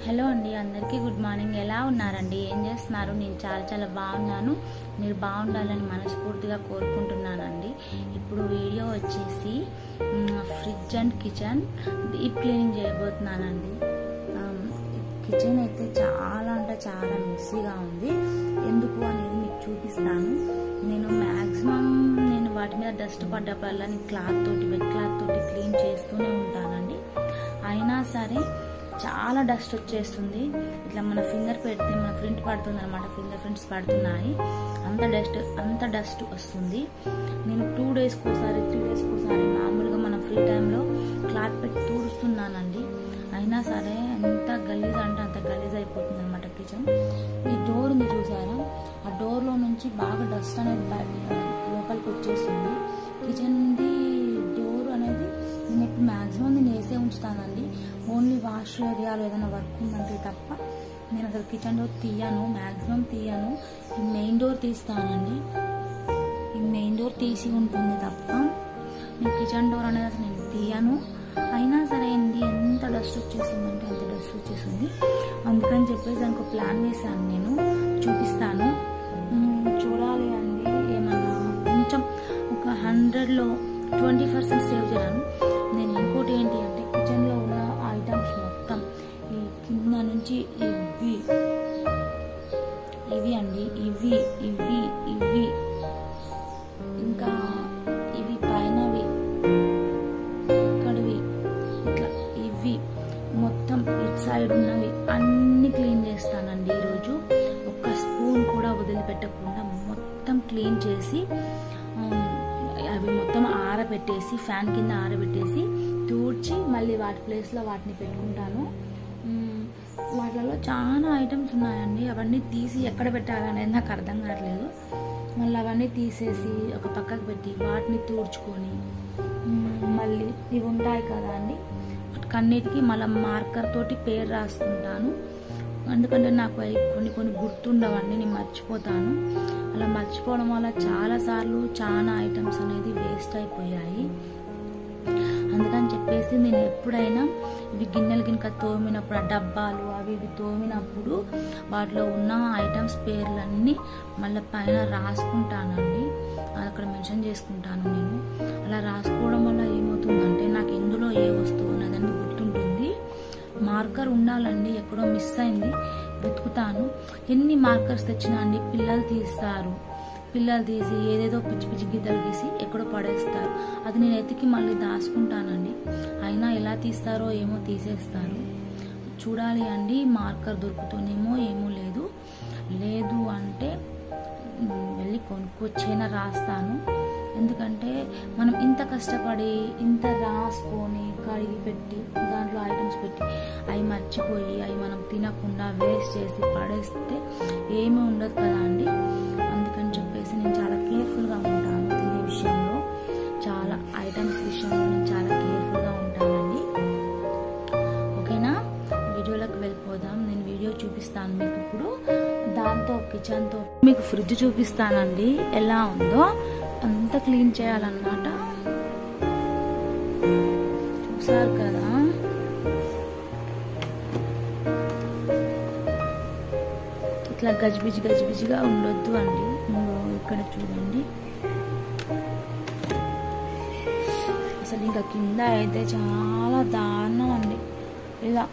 Hello అండి అందరికీ good morning ఎలా ఉన్నారండి ఏం చేస్తున్నారు నేను చాలా చాలా బాగున్నాను మీరు బాగుండాలని మనస్ఫూర్తిగా కోరుకుంటున్నానండి ఇప్పుడు వీడియో వచ్చేసి మ్, fridge and kitchen deep cleaning చేయబోతున్నానండి ఆమ్, కిచెన్ అయితే చాలా అంటే చాలా మెస్సీగా ఉంది ఎందుకు అనేది మీకు చూపిస్తాను నేను మ్యాక్సిమం నేను వాటి మీద డస్ట్ పడ్డప్పుడల్లా నేను క్లాత్ తోటి వెట్ క్లాత్ తోటి క్లీన్ చేస్తూనే ఉంటానండి అయినా సరే చాలా డస్ట్ వచ్చేస్తుంది ఇట్లా మన ఫింగర్ పెడితే మన ప్రింట్ పడుతుంది అనమాట ఫింగర్ ప్రింట్స్ పడుతున్నాయి అంత డస్ట్ అంత డస్ట్ వస్తుంది నేను టూ డేస్కి ఒకసారి త్రీ డేస్కి ఒకసారి మామూలుగా మన ఫ్రీ టైంలో క్లాత్ పెట్టి తూడుస్తున్నానండి అయినా సరే ఎంత గలీజ్ అంటే అంత గలీజ్ అయిపోతుంది అనమాట కిచెన్ ఈ డోర్ ఉంది చూసారా ఆ డోర్లో నుంచి బాగా డస్ట్ అనేది బయట లోపలికి వచ్చేస్తుంది కిచెన్ది డోర్ అనేది నేను ఇప్పుడు మ్యాక్సిమం నేను వేసే ఉంచుతానండి ఓన్లీ వాష్ ఏరియాలో ఏదైనా వర్క్ ఉందంటే తప్ప నేను అసలు కిచెన్ డోర్ తీయను మ్యాక్సిమం తీయను ఈ మెయిన్ డోర్ తీస్తానండి ఈ మెయిన్ డోర్ తీసి ఉంటుంది తప్ప నేను కిచెన్ డోర్ అనేది అసలు నేను తీయను అయినా సరే ఏంటి ఎంత డస్ట్ వచ్చేసిందంటే అంత డస్ట్ వచ్చేసింది అందుకని చెప్పేసి దానికి ఒక ప్లాన్ వేసాను నేను చూపిస్తాను మ్మ్, చూడాలి అండి ఏమన్నా కొంచెం ఒక హండ్రెడ్లో ట్వంటీ పర్సెంట్ సేవ్ చేయను నేను ఇంకోటి ఏంటి అంటే కిచెన్లో ఉన్న ఐటమ్స్ మొత్తం ఈ కింద నుంచి ఇవి ఇవి అండి ఇవి ఇవి ఇవి ఇంకా ఇవి పైనవి ఇక్కడివి ఇట్లా ఇవి మొత్తం ఇటు సైడ్ ఉన్నవి అన్ని క్లీన్ చేస్తానండి ఈరోజు ఒక్క స్పూన్ కూడా వదిలిపెట్టకుండా మొత్తం క్లీన్ చేసి ఉమ్, అవి మొత్తం ఆరబెట్టేసి ఫ్యాన్ కింద ఆరబెట్టేసి తూడ్చి మళ్ళీ వాటి ప్లేస్లో వాటిని పెట్టుకుంటాను ఉమ్, వాటిలో చాలా ఐటమ్స్ ఉన్నాయండి అవన్నీ తీసి ఎక్కడ పెట్టాలనేది నాకు అర్థం కావట్లేదు మళ్ళీ అవన్నీ తీసేసి ఒక పక్కకు పెట్టి వాటిని తూడ్చుకొని మ్మ్, మళ్ళీ ఇవి ఉంటాయి కదా అండి కన్నిటికి మళ్ళీ మార్కర్ తోటి పేరు రాసుకుంటాను ఎందుకంటే నాకు అవి కొన్ని కొన్ని గుర్తుండవండి నేను మర్చిపోతాను అలా మర్చిపోవడం వల్ల చాలాసార్లు చాలా ఐటమ్స్ అనేది వేస్ట్ అయిపోయాయి అందుకని చెప్పేసి నేను ఎప్పుడైనా ఇవి గిన్నెలు గినక తోమినప్పుడు ఆ డబ్బాలు అవి ఇవి తోమినప్పుడు వాటిలో ఉన్న ఐటమ్స్ పేర్లన్నీ మళ్ళీ పైన రాసుకుంటానండి అది అక్కడ మెన్షన్ చేసుకుంటాను నేను అలా రాసుకోవడం వల్ల ఏమవుతుందంటే నాకు ఎందులో ఏ వస్తువు ఉన్నదని గుర్తుంటుంది మార్కర్ ఉండాలండి ఎక్కడో మిస్ అయింది వెతుకుతాను ఎన్ని మార్కర్స్ తెచ్చినా అండి పిల్లలు తీస్తారు పిల్లలు తీసి ఏదేదో పిచ్చి పిచ్చి గీతలు గీసి ఎక్కడో పడేస్తారు అది నేను ఎతికి మళ్ళీ దాచుకుంటానండి అయినా ఎలా తీస్తారో ఏమో తీసేస్తారు చూడాలి అండి మార్కర్ దొరుకుతూనేమో ఏమో లేదు లేదు అంటే మ్, వెళ్ళి కొనుక్కొచ్చైనా రాస్తాను ఎందుకంటే మనం ఇంత కష్టపడి ఇంత రాసుకొని కడిగి పెట్టి దాంట్లో ఐటమ్స్ పెట్టి అవి మర్చిపోయి అవి మనం తినకుండా వేస్ట్ చేసి పడేస్తే ఏమీ ఉండదు కదా అండి అందుకని చెప్పేసి నేను చాలా కేర్ఫుల్గా ఉంటాను తినే విషయంలో చాలా ఐటమ్స్ విషయంలో నేను చాలా కేర్ఫుల్గా ఉంటానండి ఓకేనా వీడియోలోకి వెళ్ళిపోదాం నేను వీడియో చూపిస్తాను మీకు ఇప్పుడు దాంతో కిచెన్తో మీకు ఫ్రిడ్జ్ చూపిస్తానండి ఎలా ఉందో అంతా క్లీన్ చేయాలన్నమాట చూసారు కదా ఇట్లా గజిబిజి గజిబిజిగా ఉండొద్దు అండి ఇంగో ఇక్కడ చూడండి అసలు ఇంకా కింద అయితే చాలా దారుణం అండి ఇలా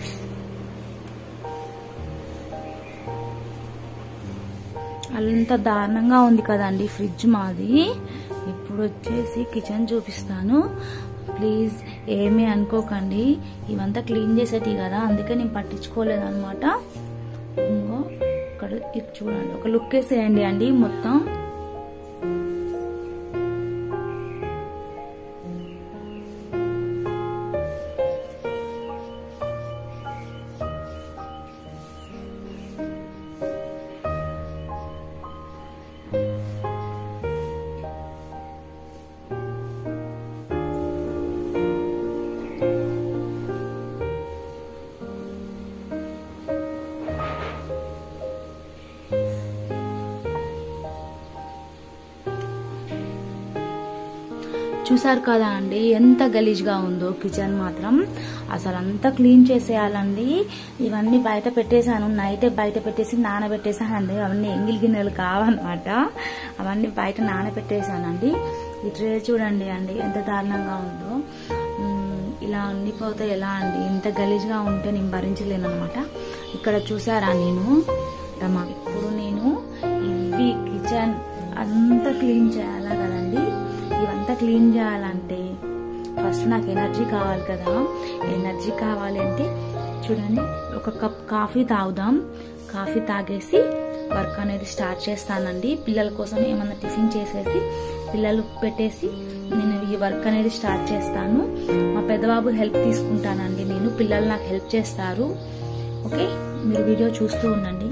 అంత దారుణంగా ఉంది కదండి ఫ్రిడ్జ్ మాది ఇప్పుడు వచ్చేసి కిచెన్ చూపిస్తాను ప్లీజ్ ఏమీ అనుకోకండి ఇవంతా క్లీన్ చేసేటి కదా అందుకే నేను పట్టించుకోలేదన్నమాట ఇంకో ఇక్కడ ఇది చూడండి ఒక లుక్ వేసేయండి అండి మొత్తం చూసారు కదా అండి ఎంత గలీజ్గా ఉందో కిచెన్ మాత్రం అసలు అంతా క్లీన్ చేసేయాలండి ఇవన్నీ బయట పెట్టేశాను నైటే బయట పెట్టేసి నానబెట్టేశానండి అవన్నీ ఎంగిల్ గిన్నెలు కావన్నమాట అవన్నీ బయట నానబెట్టేశానండి ఈ ట్రే చూడండి అండి ఎంత దారుణంగా ఉందో మ్మ్, ఇలా ఉండిపోతే ఎలా అండి ఇంత గలీజ్గా ఉంటే నేను భరించలేను అనమాట ఇక్కడ చూసారా నేను రమా ఇప్పుడు నేను ఇవి కిచెన్ అంతా క్లీన్ చేయాలా కదండి ఇవంతా క్లీన్ చేయాలంటే ఫస్ట్ నాకు ఎనర్జీ కావాలి కదా ఎనర్జీ కావాలి అంటే చూడండి ఒక కప్ కాఫీ తాగుదాం కాఫీ తాగేసి వర్క్ అనేది స్టార్ట్ చేస్తానండి పిల్లల కోసం ఏమన్నా టిఫిన్ చేసేసి పిల్లలు పెట్టేసి నేను ఈ వర్క్ అనేది స్టార్ట్ చేస్తాను మా పెద్దబాబు హెల్ప్ తీసుకుంటానండి నేను పిల్లలు నాకు హెల్ప్ చేస్తారు ఓకే మీరు వీడియో చూస్తూ ఉండండి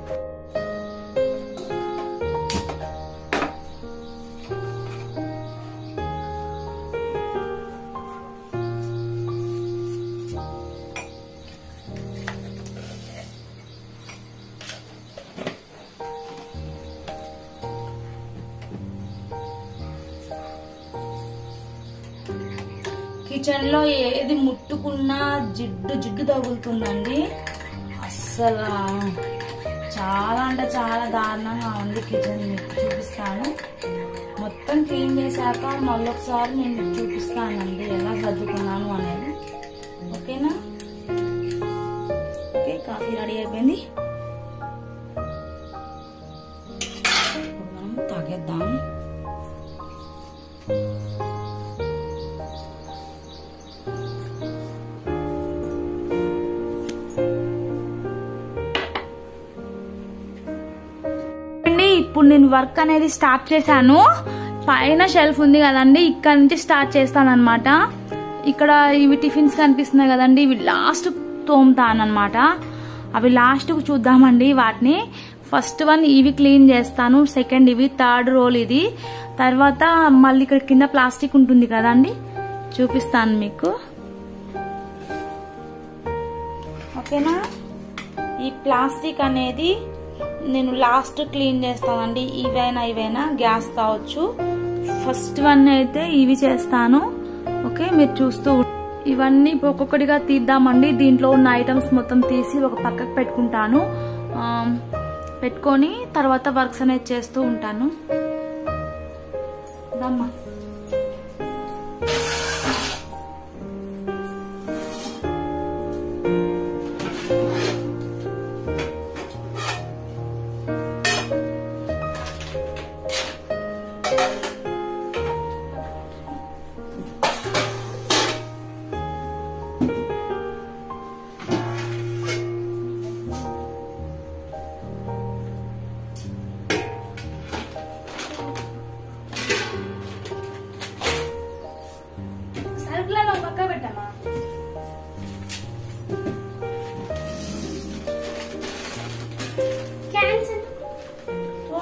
కిచెన్ లో ఏది ముట్టుకున్నా జిడ్డు జిడ్డు తగులుతుందండి అస్సలు చాలా అంటే చాలా దారుణంగా ఉంది కిచెన్ మీకు చూపిస్తాను మొత్తం క్లీన్ చేశాక మళ్ళీ ఒకసారి నేను మీకు చూపిస్తానండి ఎలా సర్దుకున్నాను అనేది ఓకేనా ఓకే కాఫీ రెడీ అయిపోయింది ఇప్పుడు మనం తాగేద్దాం అండి ఇప్పుడు నేను వర్క్ అనేది స్టార్ట్ చేశాను పైన షెల్ఫ్ ఉంది కదండి ఇక్కడ నుంచి స్టార్ట్ చేస్తాను అనమాట ఇక్కడ ఇవి టిఫిన్స్ కనిపిస్తున్నాయి కదండి ఇవి లాస్ట్ తోముతానమాట అవి లాస్ట్ చూద్దామండి వాటిని ఫస్ట్ వన్ ఇవి క్లీన్ చేస్తాను సెకండ్ ఇవి థర్డ్ రోల్ ఇది తర్వాత మళ్ళీ ఇక్కడ కింద ప్లాస్టిక్ ఉంటుంది కదండి చూపిస్తాను మీకు ఓకేనా ఈ ప్లాస్టిక్ అనేది నేను లాస్ట్ క్లీన్ చేస్తానండి ఇవైనా ఇవైనా గ్యాస్ కావచ్చు ఫస్ట్ వన్ అయితే ఇవి చేస్తాను ఓకే మీరు చూస్తూ ఉం- ఇవన్నీ ఒక్కొక్కటిగా తీద్దామండి దీంట్లో ఉన్న ఐటమ్స్ మొత్తం తీసి ఒక పక్కకు పెట్టుకుంటాను ఆ, పెట్టుకొని తర్వాత వర్క్స్ అనేది చేస్తూ ఉంటాను దమ్మా సరుకులను ఒక పక్క పెట్టమ్మా వా.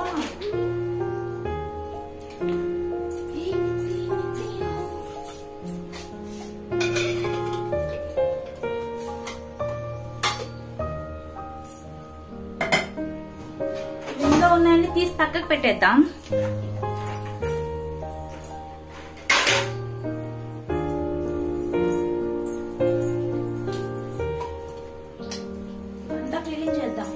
ఇందులో ఉన్నాయని తీసి పక్కకు పెట్టేద్దాం అంతా క్లీన్ చేద్దాం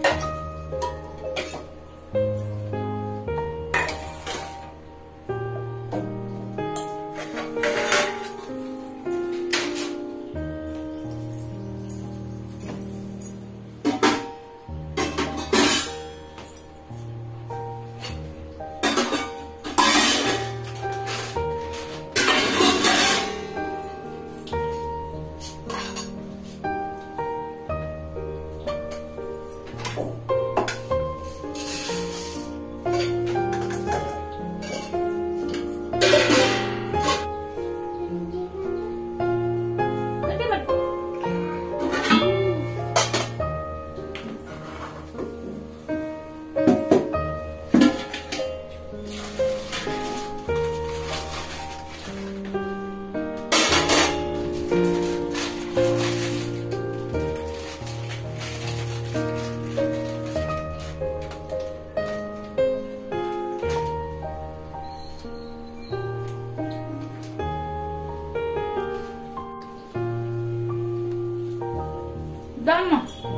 దమ్మ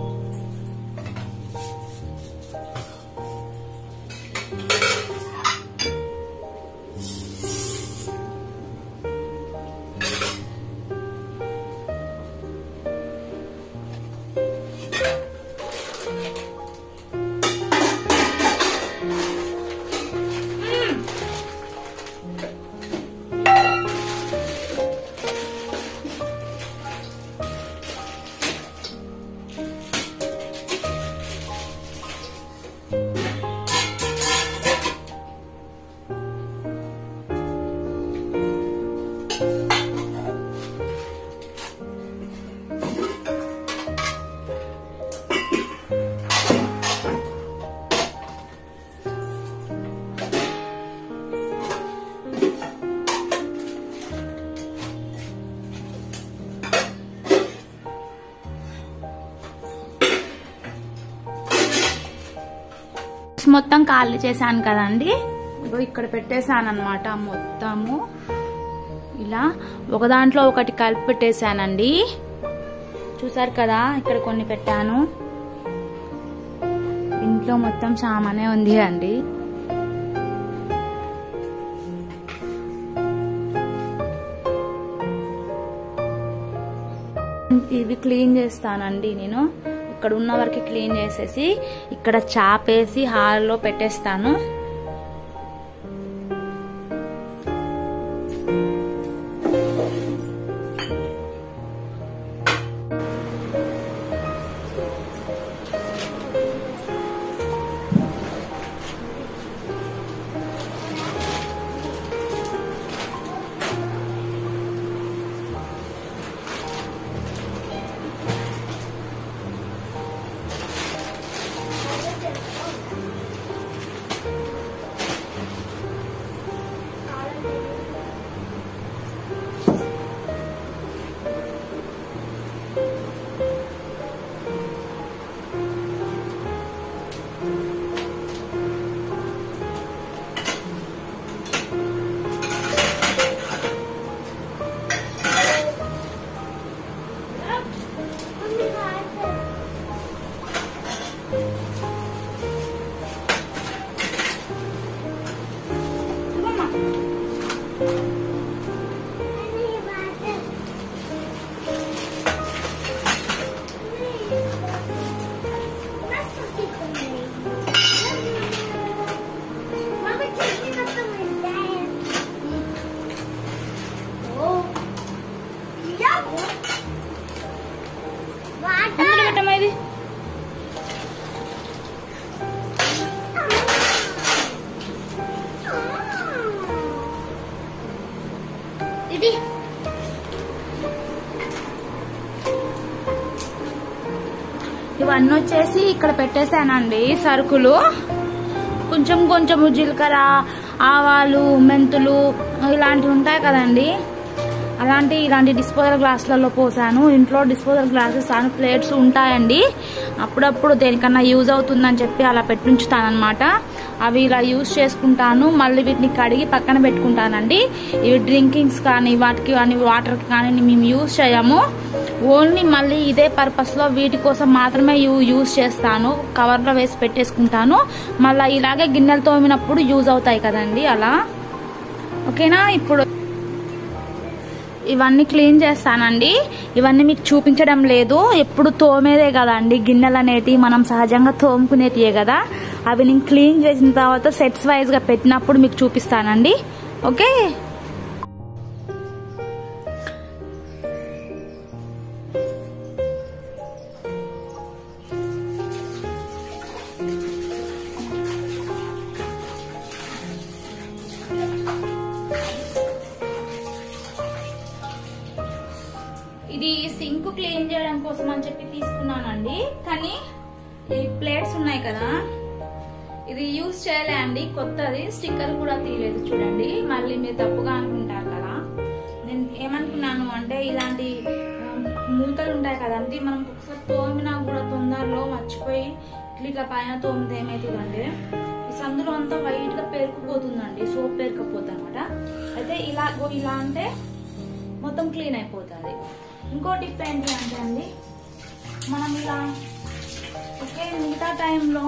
మొత్తం ఖాళీ చేశాను కదండి ఇగో ఇక్కడ పెట్టేశాను అనమాట మొత్తము ఇలా ఒక దాంట్లో ఒకటి కలిపి పెట్టేశానండి చూసారు కదా ఇక్కడ కొన్ని పెట్టాను ఇంట్లో మొత్తం సామానే ఉంది అండి ఇవి క్లీన్ చేస్తానండి నేను ఇక్కడ ఉన్న వరకు క్లీన్ చేసేసి ఇక్కడ చాపేసి హాల్లో పెట్టేస్తాను ఎందులో పెట్టమ్మా ఇది ఇది ఇవన్నీ వచ్చేసి ఇక్కడ పెట్టేశానండి సరుకులు కొంచెం కొంచెము జీలకర్ర ఆవాలు మెంతులు ఇలాంటివి ఉంటాయి కదండి అలాంటి ఇలాంటి డిస్పోజల్ గ్లాసులలో పోసాను ఇంట్లో డిస్పోజల్ గ్లాసెస్ అని ప్లేట్స్ ఉంటాయండి అప్పుడప్పుడు దేనికన్నా యూజ్ అవుతుందని చెప్పి అలా పెట్టుంచుతానమాట అవి ఇలా యూజ్ చేసుకుంటాను మళ్ళీ వీటిని కడిగి పక్కన పెట్టుకుంటానండి ఇవి డ్రింకింగ్స్ కానీ వాటికి కానీ వాటర్కి కానీ మేము యూజ్ చేయము ఓన్లీ మళ్ళీ ఇదే పర్పస్లో వీటి కోసం మాత్రమే యూ యూజ్ చేస్తాను కవర్లో వేసి పెట్టేసుకుంటాను మళ్ళీ ఇలాగే గిన్నెలు తోమినప్పుడు యూజ్ అవుతాయి కదండి అలా ఓకేనా ఇప్పుడు ఇవన్నీ క్లీన్ చేస్తానండి ఇవన్నీ మీకు చూపించడం లేదు ఎప్పుడు తోమేదే కదండి గిన్నెలు అనేటివి మనం సహజంగా తోముకునేటివే కదా అవి నేను క్లీన్ చేసిన తర్వాత సెట్స్ వైజ్గా పెట్టినప్పుడు మీకు చూపిస్తానండి ఓకే ఇది సింక్ క్లీన్ చేయడం కోసం అని చెప్పి తీసుకున్నానండి కానీ ఈ ప్లేట్స్ ఉన్నాయి కదా ఇది యూజ్ చేయలే అండి కొత్తది స్టిక్కర్ కూడా తీయలేదు చూడండి మళ్ళీ మీరు తప్పుగా అనుకుంటారు కదా నేను ఏమనుకున్నాను అంటే ఇలాంటి ఆ, మూతలు ఉంటాయి కదండి మనం ఒకసారి తోమినా కూడా తొందరలో మర్చిపోయి ఇట్లా పైన తోమితే ఏమవుతుందంటే ఈ సందులో అంతా వైట్ గా పేరుకుపోతుందండి సోప్ పేరుకపోతుంది అనమాట అయితే ఇలా ఓ ఇలా అంటే మొత్తం క్లీన్ అయిపోతుంది ఇంకో టిప్ ఏంటి అంటే అండి మనం ఇలా ఓకే మిగతా టైంలో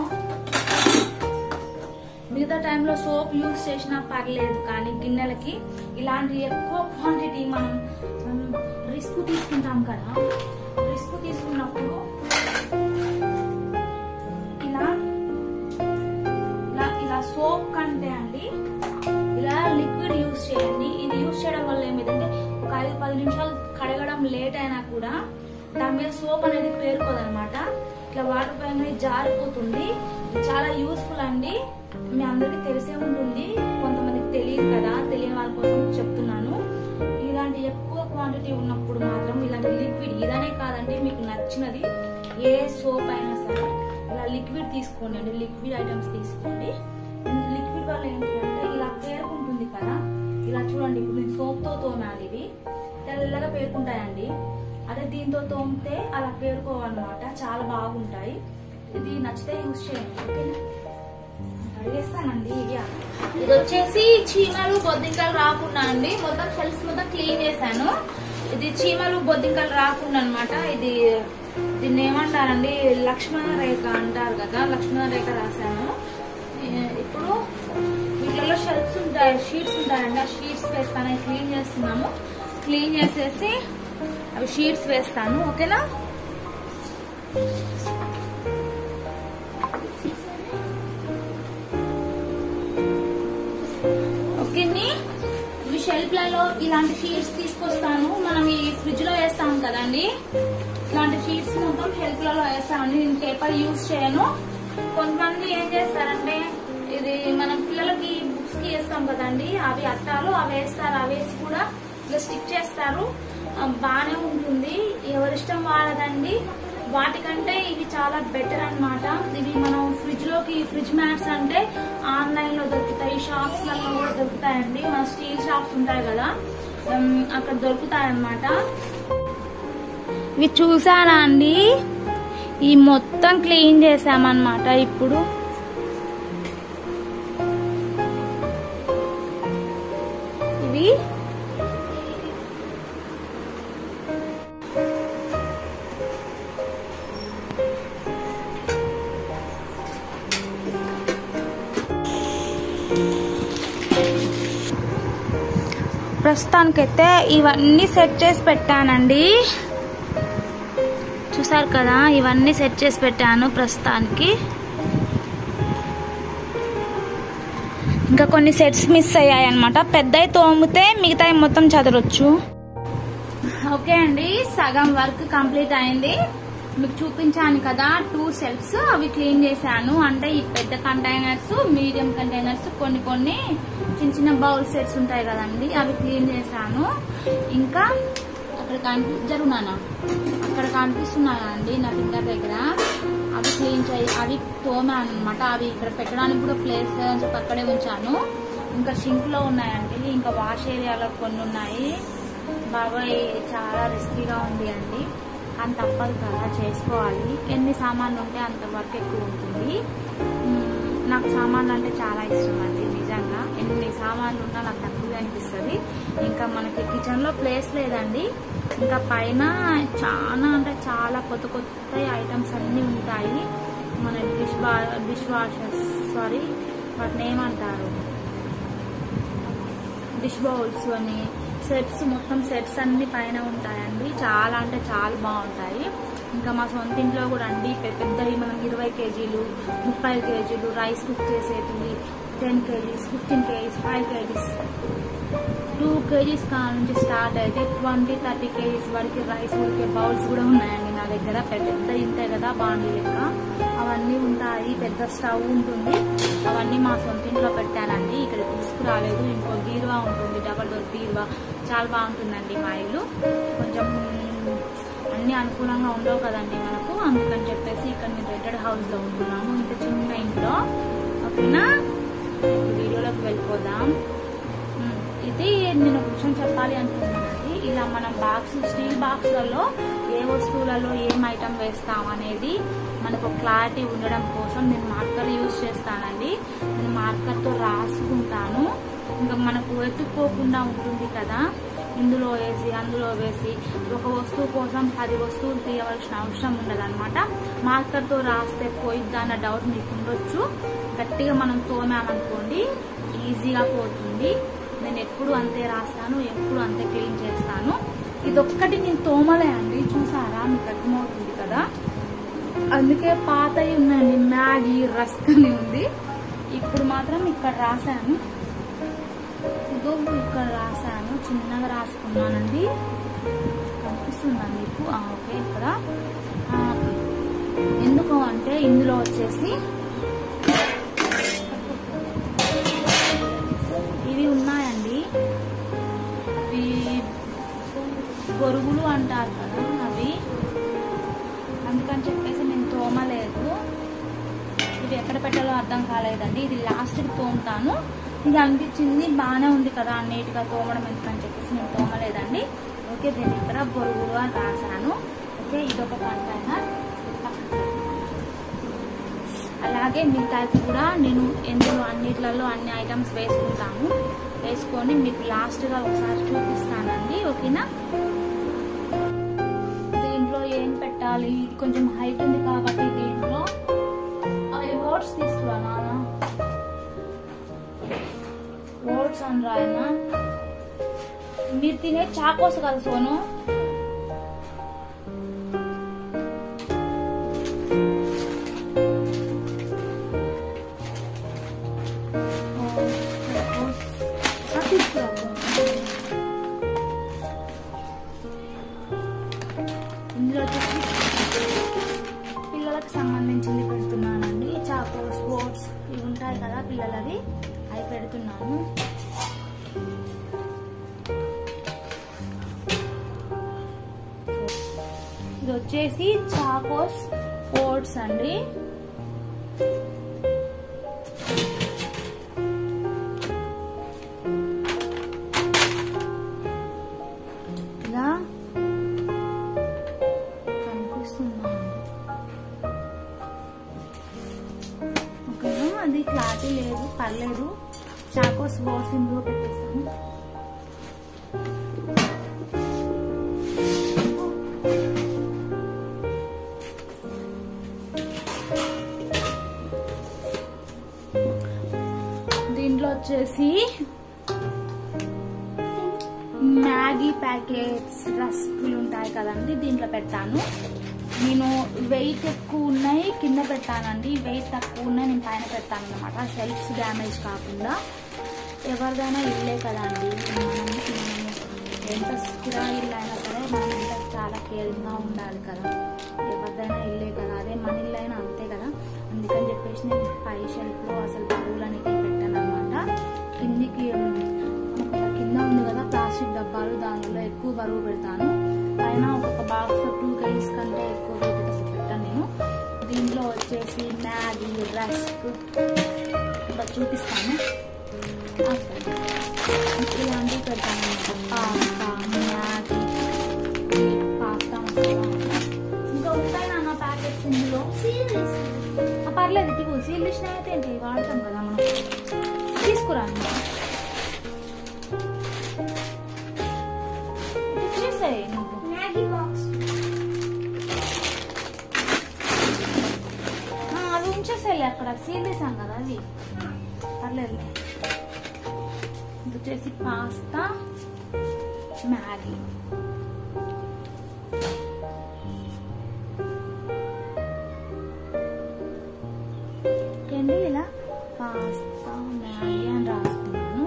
మిగతా టైంలో సోప్ యూజ్ చేసినా పర్లేదు కానీ గిన్నెలకి ఇలాంటి ఎక్కువ క్వాంటిటీ మనం రిస్క్ తీసుకుంటాం కదా రిస్క్ తీసుకున్నప్పుడు ఇలా ఇలా ఇలా సోప్ కంటే అండి ఇలా లిక్విడ్ యూజ్ చేయండి ఇది యూజ్ చేయడం వల్ల ఏమైందంటే ఒక ఐదు పది నిమిషాలు కడగడం లేట్ అయినా కూడా దాని మీద సోప్ అనేది పేరుకోదనమాట ఇట్లా వాటర్ పైన జారిపోతుంది ఇది చాలా యూస్ఫుల్ అండి మీ అందరికీ తెలిసే ఉంటుంది కొంతమందికి తెలియదు కదా తెలియని వాళ్ళ కోసం చెప్తున్నాను ఇలాంటి ఎక్కువ క్వాంటిటీ ఉన్నప్పుడు మాత్రం ఇలాంటి లిక్విడ్ ఇదనే కాదండి మీకు నచ్చినది ఏ సోప్ అయినా సరే ఇలా లిక్విడ్ తీసుకోండి అంటే లిక్విడ్ ఐటమ్స్ తీసుకోండి లిక్విడ్ వల్ల ఏంటి అంటే ఇలా పేరుకుంటుంది కదా ఇలా చూడండి ఇప్పుడు నేను సోప్ తో తోమాలి ఇవి తెల్లగా పేరుకుంటాయండి అదే దీంతో తోమితే అలా పేరుకోవాలన్నమాట చాలా బాగుంటాయి ఇది నచ్చితే యూజ్ చేయండి ఓకేనా అడిగేస్తానండి ఇవి ఇది వచ్చేసి చీమలు బొద్దింకలు రాకుండా అండి మొత్తం షెల్ఫ్స్ మొత్తం క్లీన్ చేశాను ఇది చీమలు బొద్దింకలు రాకుండా అనమాట ఇది దీన్ని ఏమంటారండి లక్ష్మణ రేఖ అంటారు కదా లక్ష్మణ రేఖ రాశాను ఏ, ఇప్పుడు వీటిలో షెల్ఫ్స్ ఉంటాయి షీట్స్ ఉంటాయండి ఆ షీట్స్ వేస్తాను అవి క్లీన్ చేస్తున్నాము క్లీన్ చేసేసి అవి షీట్స్ వేస్తాను ఓకేనా ఓకేని ఇవి షెల్ఫ్లలో ఇలాంటి షీట్స్ తీసుకొస్తాను మనం ఈ ఫ్రిడ్జ్ లో వేస్తాం కదండి ఇలాంటి షీట్స్ మొత్తం షెల్ఫ్లలో వేస్తామండి నేను పేపర్ యూజ్ చేయను కొంతమంది ఏం చేస్తారంటే ఇది మనం పిల్లలకి బుక్స్ కి వేస్తాం కదండి అవి అట్టాలు అవి వేస్తారు అవి వేసి కూడా ఇలా స్టిక్ చేస్తారు ఆ, బానే ఉంటుంది ఎవరిష్టం వాళ్ళదండి వాటికంటే ఇవి చాలా బెటర్ అన్నమాట ఇవి మనం ఫ్రిడ్జ్ లోకి ఫ్రిడ్జ్ మ్యాట్స్ అంటే ఆన్లైన్ లో దొరుకుతాయి షాప్స్ లలో కూడా దొరుకుతాయండి మన స్టీల్ షాప్స్ ఉంటాయి కదా ఉమ్, అక్కడ దొరుకుతాయి అన్నమాట ఇవి చూసారా అండి ఈ మొత్తం క్లీన్ చేసామన్నమాట ఇప్పుడు ఇవి ప్రస్తుతానికైతే ఇవన్నీ సెట్ చేసి పెట్టానండి చూసారు కదా ఇవన్నీ సెట్ చేసి పెట్టాను ప్రస్తుతానికి ఇంకా కొన్ని సెట్స్ మిస్ అయ్యాయి అనమాట పెద్దవి తోమితే మిగతాయి మొత్తం చదరొచ్చు ఓకే అండి సగం వర్క్ కంప్లీట్ అయింది మీకు చూపించాను కదా టూ సెల్ఫ్స్ అవి క్లీన్ చేశాను అంటే ఈ పెద్ద కంటైనర్స్ మీడియం కంటైనర్స్ కొన్ని కొన్ని చిన్న చిన్న బౌల్ సెట్స్ ఉంటాయి కదండి అవి క్లీన్ చేశాను ఇంకా అక్కడ కనిపి జరుగునానా అక్కడ కనిపిస్తున్నాయి అండి నా ఫింగర్ దగ్గర అవి క్లీన్ చేయి అవి తోమాను అనమాట అవి ఇక్కడ పెట్టడానికి కూడా ప్లేస్ లేదని చెప్పి అక్కడే ఉంచాను ఇంకా సింక్ లో ఉన్నాయండి ఇంకా వాష్ ఏరియాలో కొన్ని ఉన్నాయి బాబాయ్ చాలా రిస్కీగా ఉంది అండి అని తప్పదు కదా చేసుకోవాలి ఎన్ని సామాన్లు ఉంటే అంత వర్క్ ఎక్కువ ఉంటుంది మ్మ్, నాకు సామాన్లు అంటే చాలా ఇష్టం అండి నిజంగా ఎన్ని సామాన్లు ఉన్నా నాకు తక్కువ అనిపిస్తుంది ఇంకా మనకి కిచెన్ లో ప్లేస్ లేదండి ఇంకా పైన చాలా అంటే చాలా కొత్త కొత్త ఐటమ్స్ అన్ని ఉంటాయి మన డిష్ వా డిష్ వాషర్స్ సారీ వాటిని ఏమంటారు డిష్ బౌల్స్ అని సెట్స్ మొత్తం సెట్స్ అన్ని పైన ఉంటాయండి చాలా అంటే చాలా బాగుంటాయి ఇంకా మా సొంత ఇంట్లో కూడా అండి పెద్ద పెద్దవి మనం ఇరవై కేజీలు ముప్పై కేజీలు రైస్ కుక్ చేసేటివి ten KGs fifteen KGs five KGs two KGs కా నుంచి స్టార్ట్ అయితే ట్వంటీ థర్టీ కేజీస్ వరకు రైస్ ఉడికే బౌల్స్ కూడా ఉన్నాయండి నా దగ్గర పెద్ద పెద్ద ఇంతే కదా బాండి లెక్క అవన్నీ ఉంటాయి పెద్ద స్టవ్ ఉంటుంది అవన్నీ మా సొంత ఇంట్లో పెట్టానండి ఇక్కడ తీసుకురాలేదు ఇంకో బీరువా ఉంటుంది డబల్ డోర్ బీరువా చాలా బాగుంటుందండి మా ఇల్లు కొంచెం అన్ని అనుకూలంగా ఉండవు కదండి మనకు అందుకని చెప్పేసి ఇక్కడ మేము రెంటెడ్ హౌస్ లో ఉంటున్నాము ఇంత చిన్న ఇంట్లో ఓకేనా ఇప్పుడు వీడియోలోకి వెళ్ళిపోదాం ఉమ్, ఇది నేను ఒక విషయం చెప్పాలి అనుకుంటున్నానండి ఇలా మనం బాక్స్ స్టీల్ బాక్స్లలో ఏ వస్తువులలో ఏం ఐటమ్ వేస్తాం అనేది మనకు క్లారిటీ ఉండడం కోసం నేను మార్కర్ యూజ్ చేస్తానండి నేను మార్కర్తో రాసుకుంటాను ఇంకా మనకు వెతుక్కోకుండా ఉంటుంది కదా ఇందులో వేసి అందులో వేసి ఒక వస్తువు కోసం పది వస్తువులు తీయవలసిన అవసరం ఉండదన్నమాట మార్కర్తో రాస్తే పోయిద్దా అన్న డౌట్ మీకు ఉండొచ్చు గట్టిగా మనం తోమామనుకోండి ఈజీగా పోతుంది నేను ఎప్పుడు అంతే రాస్తాను ఎప్పుడు అంతే క్లీన్ చేస్తాను ఇదొక్కటి నేను తోమలే అండి చూసారా మీకు అర్థమవుతుంది కదా అందుకే పాతవి ఉన్నాయండి మ్యాగీ రస్క్ అని ఉంది ఇప్పుడు మాత్రం ఇక్కడ రాశాను ఇదో ఇక్కడ రాశాను చిన్నగా రాసుకున్నానండి కనిపిస్తుందా మీకు ఆ, ఓకే ఇక్కడ ఆ, ఎందుకు అంటే ఇందులో వచ్చేసి ఇవి ఉన్నాయండి ఇవి బొరుగులు అంటారు కదా అవి అందుకని చెప్పేసి నేను తోమలేదు ఇది ఎక్కడ పెట్టాలో అర్థం కాలేదండి ఇది లాస్ట్కి తోముతాను ఇది అనిపించింది బాగానే ఉంది కదా నీట్గా తోమడం ఎందుకని చెప్పేసి నేను తోమలేదండి ఓకే దీని ఇక్కడ బొరుగులు అని రాశాను ఓకే ఇదొక కంటైనర్ అలాగే మిగతాది కూడా నేను ఎందులో అన్నిట్లలో అన్ని ఐటమ్స్ వేసుకుంటాను వేసుకొని మీకు లాస్ట్గా ఒకసారి చూపిస్తానండి ఓకేనా దీంట్లో ఏం పెట్టాలి ఇది కొంచెం హైట్ ఉంది కాబట్టి దీంట్లో అవి ఓట్స్ తీసుకురా నాన్న ఓట్స్ అని రాయనా మీరు తినే చాకోస్ కదా సోను ఓ, చాకోస్. ఆ, తీసుకురా ఇందులో వచ్చేసి పిల్లలకు సంబంధించింది పెడుతున్నానండి చాకోస్ బోట్స్ ఇవి ఉంటాయి కదా పిల్లలవి అవి పెడుతున్నాను ఇది వచ్చేసి చాకోస్ ఓట్స్ అండి ఇలా కనిపిస్తుందా ఓకేనా అది క్లారిటీ లేదు పర్లేదు చాకోస్ బోర్డ్స్ ఇందులో పెట్టేస్తాను దీంట్లో వచ్చేసి మ్యాగీ ప్యాకెట్స్ రస్కులు ఉంటాయి కదండి దీంట్లో పెట్టాను నేను వెయిట్ ఎక్కువ ఉన్నాయి కింద పెట్టానండి వెయిట్ తక్కువ ఉన్నాయి నేను పైన పెట్టాను అనమాట సెల్ఫ్స్ డ్యామేజ్ కాకుండా ఎవరిదైనా ఇల్లే కదండి మనం మనం ఎంత స్థిరా ఇల్లు అయినా సరే మనం ఎంత చాలా కేరింగ్గా ఉండాలి కదా ఎవరిదైనా ఇల్లే కదా అదే మన ఇల్లు అయినా అంతే కదా అందుకని చెప్పేసి నేను పై షెల్ఫ్లో అసలు బరువులు అనేది పెట్టాను అనమాట కిందికి ఒక కింద ఉంది కదా ప్లాస్టిక్ డబ్బాలు దానిలో ఎక్కువ బరువు పెడతాను పైన ఒక్కొక్క బాక్స్ టూ కేజీస్ కంటే ఎక్కువ వెయిట్ అసలు పెట్టాను నేను దీంట్లో వచ్చేసి మ్యాగీ రస్క్ ఇంకా చూపిస్తాను ఇలాంటివి పెడతాను పాస్తా మ్యాగీ పాస్తా మసాలా ఇంకా ఉంటాయి నాన్న ప్యాకెట్స్ ఇందులో ఆ, పర్లేదు ఇటు సీల్ డిష్ అయితే ఏంటి వాడతాం కదా మనం తీసుకురా అన్న. ఇచ్చేసేయ్ నువ్వు మ్యాగీ బాక్స్ ఆ, అవి ఉంచేసేయాలి అక్కడ సీల్ చేసాం కదా అవి పర్లేదు ఇది వచ్చేసి పాస్తా మ్యాగీ ఓకే అండి ఇలా పాస్తా మ్యాగీ అని రాసుకున్నాను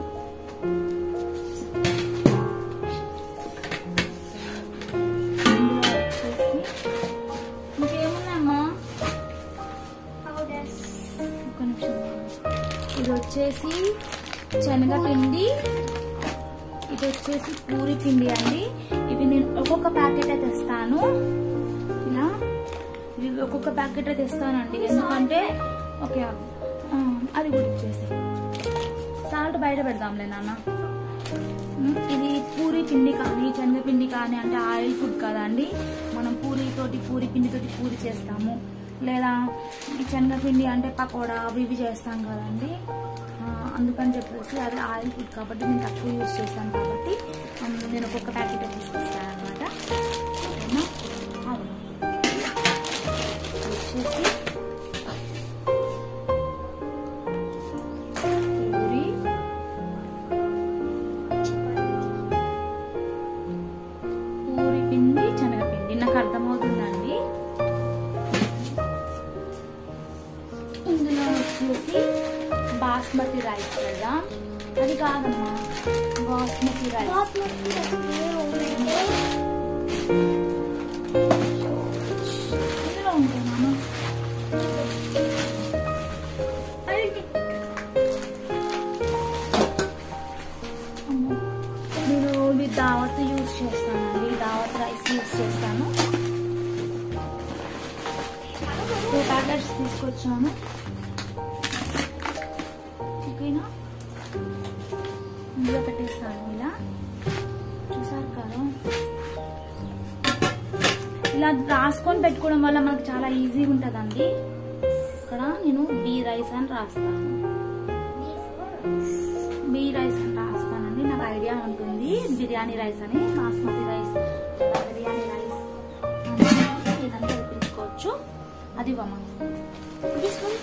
ఇందులో వచ్చేసి ఇంకేమున్నాయమ్మా పౌడర్స్ ఒక్క నిమిషం ఇది వచ్చేసి శనగపిండి ఇది వచ్చేసి పూరి పిండి అండి ఇవి నేను ఒక్కొక్క ప్యాకెట్ తెస్తాను ఇలా ఇవి ఒక్కొక్క ప్యాకెట్ తెస్తానండి ఎందుకంటే ఓకే ఆ, అది కూడా ఇచ్చేసి సాల్ట్ బయట పెడదాంలే నాన్న ఉమ్, ఇది పూరి పిండి కానీ శనగపిండి కానీ అంటే ఆయిల్ ఫుడ్ కదండి మనం పూరి తోటి పూరి పిండి తోటి పూరి చేస్తాము లేదా ఈ శనగపిండి అంటే పకోడా అవి ఇవి చేస్తాం కదండి ఆ, అందుకని చెప్పేసి అది ఆయిల్ ఫుడ్ కాబట్టి నేను తక్కువ యూజ్ చేస్తాను కాబట్టి ఉమ్, నేను ఒక్కొక్క ప్యాకెట్ తీసుకొస్తాను అనమాట ఓకేనా అవును వచ్చేసి పూరి పూరి పిండి శనగపిండి నాకు అర్థమవుతుందండి ఇందులో వచ్చేసి బాస్మతి రైస్ కదా అది కాదమ్మా బాస్మతి రైస్ ఇందులో ఉంటాయి నాన్న అమ్మో. నేను ఇది దావత్ యూజ్ చేస్తానండి దావత్ రైస్ యూజ్ చేస్తాను టూ ప్యాకెట్స్ తీసుకొచ్చాను ఓకేనా ఇందులో పెట్టేస్తాను ఇలా చూసారు కదా ఇలా రాసుకొని పెట్టుకోవడం వల్ల మనకు చాలా ఈజీగా ఉంటుందండి ఇక్కడ నేను బీ రైస్ అని రాస్తాను బీ రైస్ అని రాస్తానండి నాకు ఐడియా ఉంటుంది బిర్యానీ రైస్ అని బాస్మతి రైస్ లేదా బిర్యానీ రైస్ అని ఏదంతా తెప్పించుకోవచ్చు అది ఇవ్వమా This one?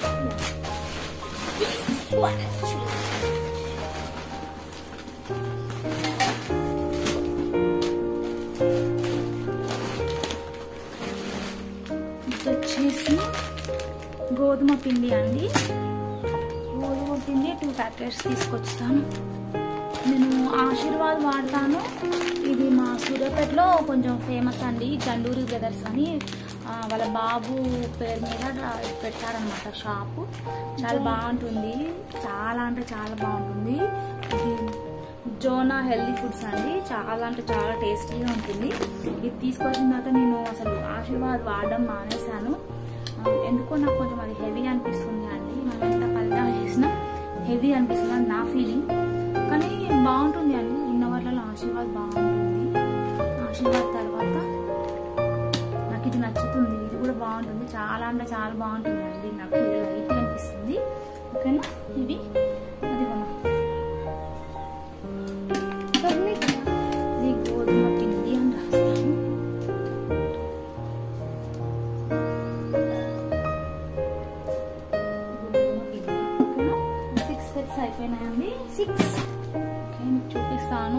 This one actually. ఇది వచ్చేసి గోధుమ పిండి అండి గోధుమ పిండి టూ ప్యాకెట్స్ తీసుకొస్తాను నేను ఆశీర్వాద్ వాడతాను ఇది మా సూర్యాపేటలో కొంచెం ఫేమస్ అండి గండూరి బ్రదర్స్ అని ఆ, వాళ్ళ బాబు పేరు మీద రా- పెట్టారనమాట షాపు చాలా బాగుంటుంది చాలా అంటే చాలా బాగుంటుంది ఇది జోనా హెల్దీ ఫుడ్స్ అండి చాలా అంటే చాలా టేస్టీగా ఉంటుంది ఇది తీసుకొచ్చిన తర్వాత నేను అసలు ఆశీర్వాద్ వాడడం మానేశాను ఆ, ఎందుకో నాకు కొంచెం అది హెవీ అనిపిస్తుంది అండి మనం ఎంత పల్లా చేసినా హెవీ అనిపిస్తుంది అని నా ఫీలింగ్ కానీ బాగుంటుంది అండి ఉన్న వాళ్ళలో ఆశీర్వాద్ బాగుంటుంది ఆశీర్వాద్ తర్వాత నాకు ఇది నచ్చుతుంది ఇది కూడా బాగుంటుంది చాలా అంటే చాలా బాగుంటుంది అండి నాకు ఇది లైట్ అనిపిస్తుంది ఓకేనా ఇవి అది కొన ఇది గోధుమ పిండి అని రాస్తాను గోధుమ పిండి ఓకేనా సిక్స్ సెట్స్ అయిపోయినాయండి సిక్స్ ఓకే మీకు చూపిస్తాను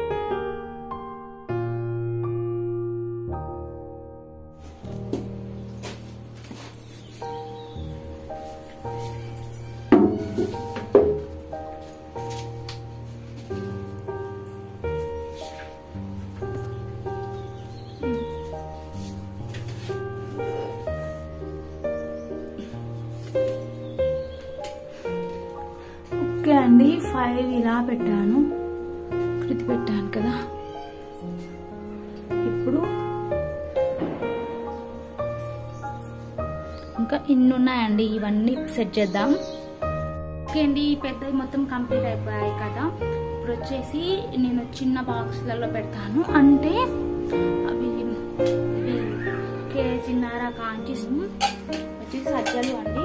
ఓకే అండి ఫైవ్ ఇలా పెట్టాను కృతి పెట్టాను కదా ఇప్పుడు ఇంకా ఇన్ని ఉన్నాయండి ఇవన్నీ సెట్ చేద్దాం ఓకే అండి పెద్దవి మొత్తం కంప్లీట్ అయిపోయాయి కదా ఇప్పుడు వచ్చేసి నేను చిన్న బాక్స్లలో పెడతాను అంటే అవి ఇవి కేజీన్నర కాంచి వచ్చేసి సజ్జలు అండి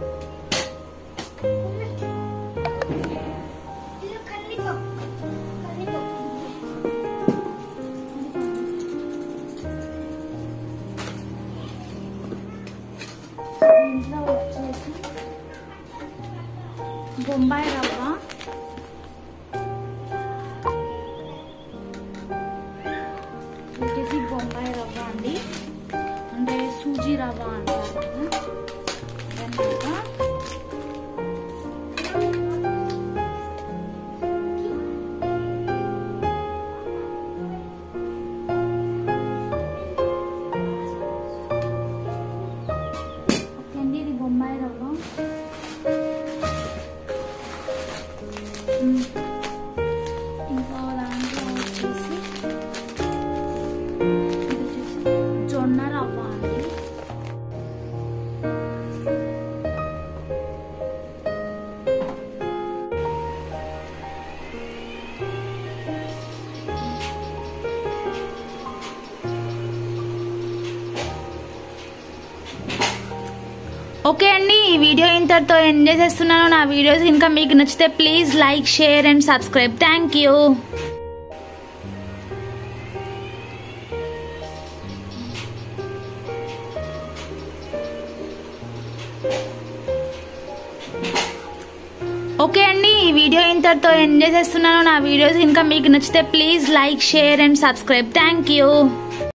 ఇది కందిపప్పు కందిపప్పు ఇంట్లో వచ్చేసి బొంబాయి రవ్వ వచ్చేసి బొంబాయి రవ్వ అండి అంటే సూజీ రవ్వ అంటారు కదా. అదన్నమాట. ఓకే అండి ఇది బొంబాయి రవ్వ మ్మ్. ఇంకా దాంట్లో వచ్చేసి ఇది వచ్చేసి జొన్న రవ్వ అండి ఓకే అండి ఈ వీడియో ఇంతటితో ఎంజాయ్ చేస్తున్నాను నా వీడియోస్ ఇంకా మీకు నచ్చితే please like share and subscribe thank you okay అండి ఈ వీడియో ఇంతటితో ఎంజాయ్ చేస్తున్నాను నా వీడియోస్ ఇంకా మీకు నచ్చితే please like share and subscribe thank you